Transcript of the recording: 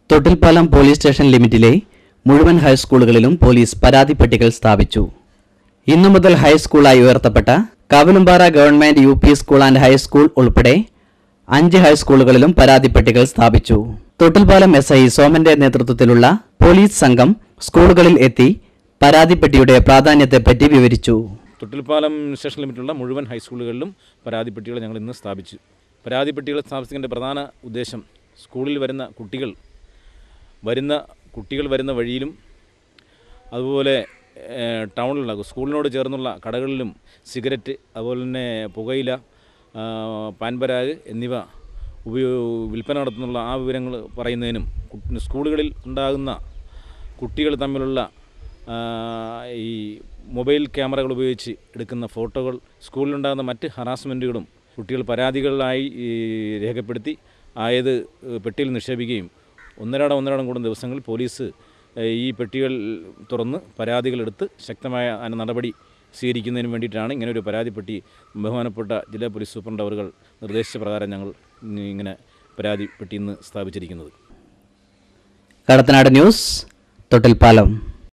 Thottilpalam police station ലിമിറ്റിലെ മുഴുവൻ ഹൈസ്കൂളുകളിലും police പരാതി പെട്ടികൾ സ്ഥാപിച്ചു ഇന്നു മുതൽ ഹൈസ്കൂളായി ഉയർത്തപ്പെട്ട Kavalumpara government U P school and high school ഉൾപ്പെടെ അഞ്ച് ഹൈസ്കൂളുകളിലും പരാതി പെട്ടികൾ സ്ഥാപിച്ചു തൊട്ടിൽപ്പാലം എസ് ഐ സോമന്റെ നേതൃത്വത്തിലുള്ള പോലീസ് സംഘം സ്കൂളുകളിൽ എത്തി പരാതിപ്പെട്ടിയുടെ പ്രാധാന്യത്തെപ്പറ്റി വിവരിച്ചു തൊട്ടിൽപ്പാലം സ്റ്റേഷൻ ലിമിറ്റിലുള്ള മുഴുവൻ ഹൈസ്കൂളുകളിലും പരാതി പെട്ടികൾ ഞങ്ങൾ ഇന്ന് സ്ഥാപിച്ചു പരാതി പെട്ടികൾ സ്ഥാപിച്ചതിൻ്റെ പ്രധാന ഉദ്ദേശം സ്കൂളിൽ വരുന്ന കുട്ടികൾ വരുന്ന കുട്ടികൾ വരുന്ന വഴിയിലും അതുപോലെ ഏഹ്, ടൗണിലുള്ള സ്കൂളിനോട് ചേർന്നുള്ള കടകളിലും സിഗരറ്റ് അതുപോലെ തന്നെ പുകയില ആ, പാൻപരാഗ് എന്നിവ ഉപയോ വിൽപ്പന നടത്തുന്നുള്ള ആ വിവരങ്ങൾ പറയുന്നതിനും കു- സ്കൂളുകളിൽ ഉണ്ടാകുന്ന കുട്ടികൾ തമ്മിലുള്ള ആ, ഈ മൊബൈൽ ക്യാമറകൾ ഉപയോഗിച്ച് എടുക്കുന്ന ഫോട്ടോകൾ സ്കൂളിലുണ്ടാകുന്ന മറ്റ് ഹറാസ്മെൻറ്റുകളും കുട്ടികൾ പരാതികളായി ഈ, രേഖപ്പെടുത്തി ആയത് പെട്ടിയിൽ നിക്ഷേപിക്കുകയും ഒന്നരാടം ഒന്നരാടം കൂടുന്ന ദിവസങ്ങളിൽ പോലീസ് ഏഹ്, ഈ പെട്ടികൾ തുറന്ന് പരാതികളെടുത്ത് ശക്തമായ അതിന് നടപടി സ്വീകരിക്കുന്നതിന് വേണ്ടിയിട്ടാണ് ഇങ്ങനെ ഒരു പരാതി പെട്ടി ബഹുമാനപ്പെട്ട ജില്ലാ പോലീസ് സൂപ്രണ്ട് അവർ നിർദ്ദേശിച്ച പ്രകാരം ഞങ്ങൾ ഇങ്ങനെ പരാതി പെട്ടി ഇന്ന് സ്ഥാപിച്ചിരിക്കുന്നത് കടത്തനാട് ന്യൂസ് തൊട്ടിൽപ്പാലം